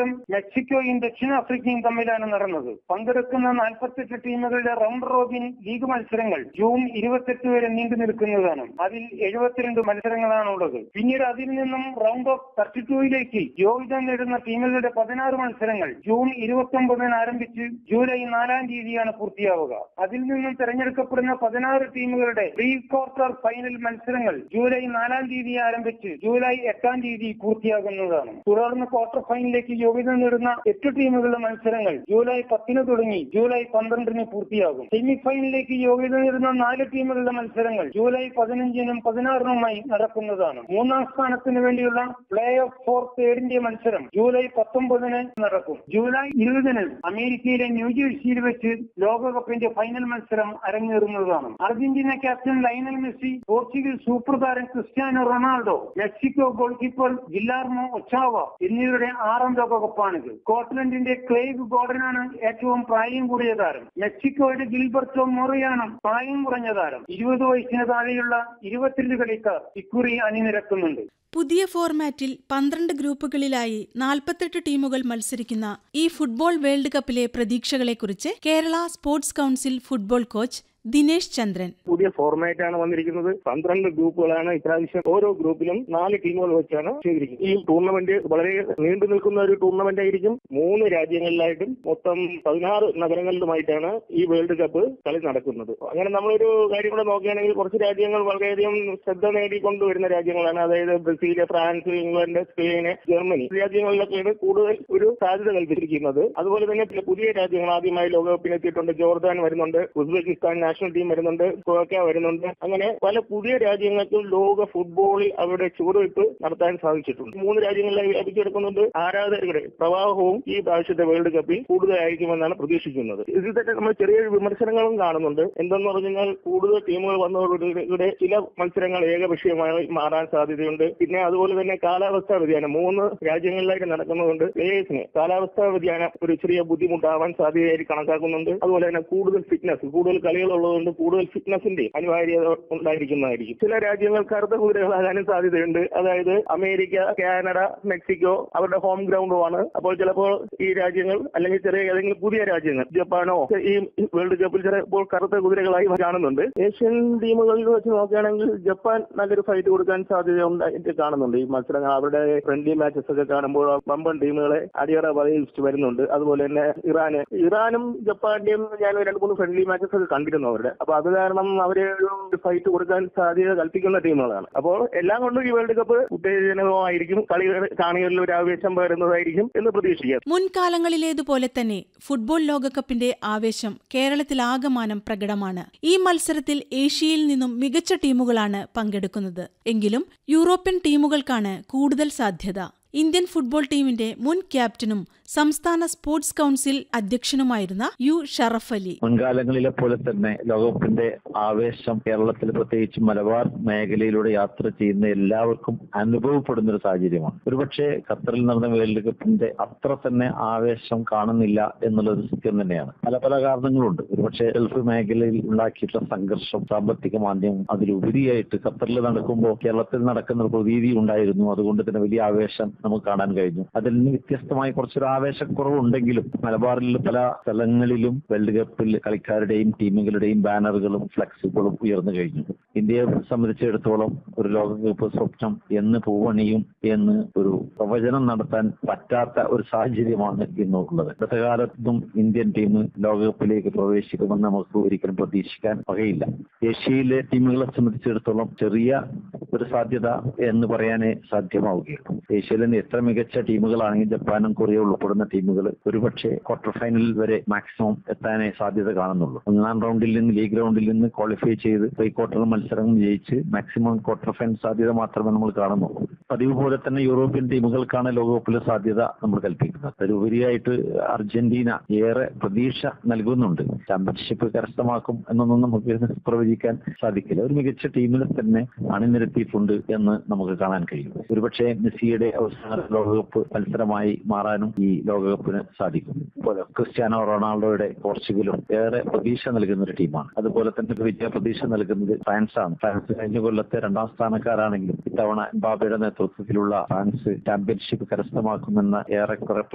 മെക്സിക്കോയും ദക്ഷിണാഫ്രിക്കയും തമ്മിലാണ് നടന്നത് പങ്കെടുക്കുന്ന നാൽപ്പത്തെട്ട് ടീമുകളുടെ റൗണ്ട് റോബിൻ ലീഗ് മത്സരങ്ങൾ ജൂൺ ഇരുപത്തെട്ട് വരെ നീണ്ടു നിൽക്കുന്നതാണ് അതിൽ എഴുപത്തിരണ്ട് മത്സരങ്ങളാണുള്ളത് പിന്നീട് അതിൽ നിന്നും റൗണ്ട് ഓഫ് തേർട്ടി ടൂയിലേക്ക് യോഗ്യത നേടുന്ന ടീമുകളുടെ പതിനാറ് മത്സരങ്ങൾ ജൂൺ ഇരുപത്തി ഒമ്പതിന് ആരംഭിച്ച് ജൂലൈ നാലാം തീയതിയാണ് പൂർത്തിയാവുക അതിൽ നിന്നും തെരഞ്ഞെടുക്കപ്പെടുന്ന പതിനാറ് ടീമുകളുടെ പ്രീ ക്വാർട്ടർ ഫൈനൽ മത്സരങ്ങൾ ജൂലൈ നാലാം തീയതി ആരംഭിച്ച് ജൂലൈ എട്ടാം തീയതി പൂർത്തിയാകുന്നതാണ് തുടർന്ന് ക്വാർട്ടർ ഫൈനലിലേക്ക് യോഗ്യത നേടുന്ന എട്ട് ടീമുകളുടെ മത്സരങ്ങൾ ജൂലൈ പത്തിന് തുടങ്ങി ജൂലൈ പന്ത്രണ്ടിന് പൂർത്തിയാകും സെമി ഫൈനലിലേക്ക് യോഗ്യത നേടുന്ന നാല് ടീമുകളുടെ മത്സരങ്ങൾ ജൂലൈ പതിനഞ്ചിനും പതിനാറിനുമായി നടക്കുന്നതാണ് മൂന്നാം സ്ഥാനത്തിന് വേണ്ടിയുള്ള പ്ലേ ഓഫ് ഫോർ തേർഡിന്റെ മത്സരം ജൂലൈ പത്തൊമ്പതിന് നടക്കും ജൂലൈ ഇരുപതിന് അമേരിക്കയിലെ ന്യൂജേഴ്സിയിൽ വെച്ച് ലോകകപ്പിന്റെ ഫൈനൽ മത്സരം അരങ്ങേറുന്നതാണ് Argentina captain Lionel Messi Portugal super താരം Cristiano Ronaldo Mexico goalkeeper Guillermo Ochoa എന്നിവരുടെ ആറാം ലോകകപ്പാണിത് സ്കോട്ട്ലൻഡിന്റെ ക്ലേവ് ഗോർഡനാണ് ഏറ്റവും പ്രായം കൂടിയ താരം മെക്സിക്കോയുടെ ഗിൽബർട്ടോ മൊറിയാണ് പ്രായം കുറഞ്ഞ താരം ഇരുപത് വയസ്സിന് താഴെയുള്ള ഇരുപത്തിരണ്ട് കളിക്കാർ ഇക്കുറി അണിനിരക്കുന്നുണ്ട് പുതിയ ഫോർമാറ്റിൽ പന്ത്രണ്ട് ഗ്രൂപ്പുകളിലായി നാൽപ്പത്തെട്ട് ടീമുകൾ മത്സരിക്കുന്ന ഈ ഫുട്ബോൾ വേൾഡ് കപ്പിലെ പ്രതീക്ഷകളെക്കുറിച്ച് Kerala sports council football coach Dinesh Chandran പുതിയ ഫോർമാറ്റ് ആണ് വന്നിരിക്കുന്നത് പന്ത്രണ്ട് ഗ്രൂപ്പുകളാണ് ഇപ്രാവശ്യം ഓരോ ഗ്രൂപ്പിലും നാല് ടീമുകൾ വെച്ചാണ് ചെയ്തിരിക്കുന്നത് ഈ ടൂർണമെന്റ് വളരെ നീണ്ടു നിൽക്കുന്ന ഒരു ടൂർണമെന്റ് ആയിരിക്കും മൂന്ന് രാജ്യങ്ങളിലായിട്ടും മൊത്തം പതിനാറ് നഗരങ്ങളിലുമായിട്ടാണ് ഈ വേൾഡ് കപ്പ് കളി നടക്കുന്നത് അങ്ങനെ നമ്മളൊരു കാര്യം കൂടെ നോക്കുകയാണെങ്കിൽ കുറച്ച് രാജ്യങ്ങൾ വളരെയധികം ശ്രദ്ധ നേടിക്കൊണ്ടുവരുന്ന രാജ്യങ്ങളാണ് അതായത് Brazil France England Spain Germany ഈ രാജ്യങ്ങളിലൊക്കെയാണ് കൂടുതൽ ഒരു സാധ്യത കൽപ്പിച്ചിരിക്കുന്നത് അതുപോലെ തന്നെ ചില പുതിയ രാജ്യങ്ങൾ ആദ്യമായി ലോകകപ്പിന് എത്തിയിട്ടുണ്ട് ജോർദാൻ വരുന്നുണ്ട് ഉസ്ബെക്കിസ്ഥാൻ നാഷണൽ ടീം വരുന്നുണ്ട് ക്രൊയേഷ്യ വരുന്നുണ്ട് അങ്ങനെ പല പുതിയ രാജ്യങ്ങൾക്കും ലോക ഫുട്ബോളിൽ അവരുടെ ചുവടുവയ്പ് നടത്താൻ സാധിച്ചിട്ടുണ്ട് മൂന്ന് രാജ്യങ്ങളിലായി ലഭിച്ചെടുക്കുന്നുണ്ട് ആരാധകരുടെ പ്രവാഹവും ഈ പ്രാവശ്യത്തെ വേൾഡ് കപ്പിൽ കൂടുതലായിരിക്കുമെന്നാണ് പ്രതീക്ഷിക്കുന്നത് ഇതിൽ തന്നെ നമ്മൾ ചെറിയ വിമർശനങ്ങളും കാണുന്നുണ്ട് എന്തെന്ന് പറഞ്ഞു കഴിഞ്ഞാൽ കൂടുതൽ ടീമുകൾ വന്നതോടുകൂടെ ചില മത്സരങ്ങൾ ഏകപക്ഷീയമായി മാറാൻ സാധ്യതയുണ്ട് പിന്നെ അതുപോലെ തന്നെ കാലാവസ്ഥാ വ്യതിയാനം മൂന്ന് രാജ്യങ്ങളിലായിട്ട് നടക്കുന്നതുകൊണ്ട് പ്ലേയേഴ്സിന് കാലാവസ്ഥാ വ്യതിയാനം ഒരു ചെറിയ ബുദ്ധിമുട്ടാവാൻ സാധ്യതയായി കണക്കാക്കുന്നുണ്ട് അതുപോലെ തന്നെ കൂടുതൽ ഫിറ്റ്നസ് കൂടുതൽ കളികൾ ഉള്ളതുകൊണ്ട് കൂടുതൽ ഫിറ്റ്നസിന്റെ അനിവാര്യത ഉണ്ടായിരിക്കുന്നതായിരിക്കും ചില രാജ്യങ്ങൾ കറുത്ത കുതിരകളാകാനും സാധ്യതയുണ്ട് അതായത് അമേരിക്ക കാനഡ മെക്സിക്കോ അവരുടെ ഹോം ഗ്രൗണ്ടുമാണ് അപ്പോൾ ചിലപ്പോൾ ഈ രാജ്യങ്ങൾ അല്ലെങ്കിൽ ചെറിയ ഏതെങ്കിലും പുതിയ രാജ്യങ്ങൾ ജപ്പാനോ ഈ വേൾഡ് കപ്പിൽ ചിലപ്പോൾ കറുത്ത കുതിരകളായി കാണുന്നുണ്ട് ഏഷ്യൻ ടീമുകളിൽ വെച്ച് നോക്കുകയാണെങ്കിൽ ജപ്പാൻ നല്ലൊരു ഫൈറ്റ് കൊടുക്കാൻ സാധ്യത ഉണ്ടായിട്ട് കാണുന്നുണ്ട് ഈ മത്സരങ്ങൾ അവരുടെ ഫ്രണ്ട്ലി മാച്ചസ് ഒക്കെ കാണുമ്പോൾ പമ്പൻ ടീമുകളെ അടിയറ പതിച്ച് വരുന്നുണ്ട് അതുപോലെ തന്നെ ഇറാന് ഇറാനും ജപ്പാന്റെയും ഞാൻ രണ്ട് മൂന്ന് ഫ്രണ്ട്ലി മാച്ചസ് ഒക്കെ കണ്ടിരുന്നു അവരുടെ അപ്പൊ അത് കാരണം അവര് ഒരു ഫൈറ്റ് കൊടുക്കാൻ സാധ്യത കൽപ്പിക്കുന്ന ടീമുകളാണ് അപ്പോൾ എല്ലാം കൊണ്ടും ഈ വേൾഡ് കപ്പ് ഉത്തേജനകമായിരിക്കും കളി കാണികളിൽ ഒരു ആവേശം പകരുന്നതായിരിക്കും എന്ന് പ്രതീക്ഷിക്കാം മുൻകാലങ്ങളിലേതുപോലെ തന്നെ ഫുട്ബോൾ ലോകകപ്പിന്റെ ആവേശം കേരളത്തിലാകമാനം പ്രകടമാണ് ഈ മത്സരത്തിൽ ഏഷ്യയിൽ നിന്നും മികച്ച ടീമുകളാണ് പങ്കെടുക്കുന്നത് എങ്കിലും യൂറോപ്യൻ ടീമുകൾക്കാണ് കൂടുതൽ സാധ്യത ഇന്ത്യൻ ഫുട്ബോൾ ടീമിന്റെ മുൻ ക്യാപ്റ്റനും സംസ്ഥാന സ്പോർട്സ് കൗൺസിൽ അധ്യക്ഷനുമായിരുന്ന യു ഷറഫ് അലി മുൻകാലങ്ങളിലെ പോലെ തന്നെ ലോകകപ്പിന്റെ ആവേശം കേരളത്തിൽ പ്രത്യേകിച്ച് മലബാർ മേഖലയിലൂടെ യാത്ര ചെയ്യുന്ന എല്ലാവർക്കും അനുഭവപ്പെടുന്ന ഒരു സാഹചര്യമാണ് ഒരുപക്ഷെ ഖത്തറിൽ നടന്ന വേൾഡ് കപ്പിന്റെ അത്ര തന്നെ ആവേശം കാണുന്നില്ല എന്നുള്ളത് സത്യം തന്നെയാണ് പല പല കാരണങ്ങളുണ്ട് ഒരുപക്ഷെ ഗൾഫ് മേഖലയിൽ ഉണ്ടാക്കിയിട്ടുള്ള സംഘർഷം സാമ്പത്തിക മാന്ദ്യം അതിലുപരിയായിട്ട് ഖത്തറിൽ നടക്കുമ്പോൾ കേരളത്തിൽ നടക്കുന്ന ഒരു പ്രതീതി ഉണ്ടായിരുന്നു അതുകൊണ്ട് തന്നെ വലിയ ആവേശം നമുക്ക് കാണാൻ കഴിഞ്ഞു അതിൽ നിന്ന് വ്യത്യസ്തമായി കുറച്ചൊരു ആവേശക്കുറവുണ്ടെങ്കിലും മലബാറിൽ പല സ്ഥലങ്ങളിലും വേൾഡ് കപ്പിൽ കളിക്കാരുടെയും ടീമുകളുടെയും ബാനറുകളും ഫ്ലെക്സുകളും ഉയർന്നു കഴിഞ്ഞു ഇന്ത്യയെ സംബന്ധിച്ചിടത്തോളം ഒരു ലോകകപ്പ് സ്വപ്നം എന്ന് പൂവണിയും എന്ന് ഒരു പ്രവചനം നടത്താൻ പറ്റാത്ത ഒരു സാഹചര്യമാണ് ഇന്നുള്ളത് ഗതകാലത്തും ഇന്ത്യൻ ടീം ലോകകപ്പിലേക്ക് പ്രവേശിക്കുമെന്ന് നമുക്ക് ഒരിക്കലും പ്രതീക്ഷിക്കാൻ വകയില്ല ഏഷ്യയിലെ ടീമുകളെ സംബന്ധിച്ചിടത്തോളം ചെറിയ ഒരു സാധ്യത എന്ന് പറയാനേ സാധ്യമാവുകയുള്ളൂ ഏഷ്യയിലെ എത്ര മികച്ച ടീമുകളാണെങ്കിൽ ജപ്പാനും കൊറിയ ഉൾപ്പെടുന്ന ടീമുകൾ ഒരുപക്ഷെ ക്വാർട്ടർ ഫൈനലിൽ വരെ മാക്സിമം എത്താനേ സാധ്യത കാണുന്നുള്ളൂ ഒന്നാം റൗണ്ടിൽ നിന്ന് ലീഗ് റൗണ്ടിൽ നിന്ന് ക്വാളിഫൈ ചെയ്ത് പ്രീ ക്വാർട്ടർ മത്സരം ജയിച്ച് മാക്സിമം ക്വാർട്ടർ ഫൈനൽ സാധ്യത മാത്രമേ നമ്മൾ കാണുന്നുള്ളൂ പതിവ് പോലെ തന്നെ യൂറോപ്യൻ ടീമുകൾക്കാണ് ലോകകപ്പിലെ സാധ്യത നമ്മൾ കൽപ്പിക്കുന്നത് അതിലുപരിയായിട്ട് അർജന്റീന ഏറെ പ്രതീക്ഷ നൽകുന്നുണ്ട് ചാമ്പ്യൻഷിപ്പ് കരസ്ഥമാക്കും എന്നൊന്നും നമുക്ക് പ്രവചിക്കാൻ സാധിക്കില്ല ഒരു മികച്ച ടീമിനെ തന്നെ അണിനിരത്തിയിട്ടുണ്ട് എന്ന് നമുക്ക് കാണാൻ കഴിയും ഒരുപക്ഷെ മെസ്സിയുടെ അവസാന ലോകകപ്പ് മത്സരമായി മാറാനും ഈ ലോകകപ്പിന് സാധിക്കും അതുപോലെ ക്രിസ്ത്യാനോ റൊണാൾഡോയുടെ പോർച്ചുഗലും ഏറെ പ്രതീക്ഷ നൽകുന്ന ഒരു ടീമാണ് അതുപോലെ തന്നെ വിജയ പ്രതീക്ഷ നൽകുന്നത് ഫ്രാൻസാണ് ഫ്രാൻസ് കഴിഞ്ഞ കൊല്ലത്തെ രണ്ടാം സ്ഥാനക്കാരാണെങ്കിലും ഇത്തവണ ബാബയുടെ നേതൃത്വത്തിലുള്ള ഫ്രാൻസ് ചാമ്പ്യൻഷിപ്പ് കരസ്ഥമാക്കുമെന്ന ഏറെക്കുറെ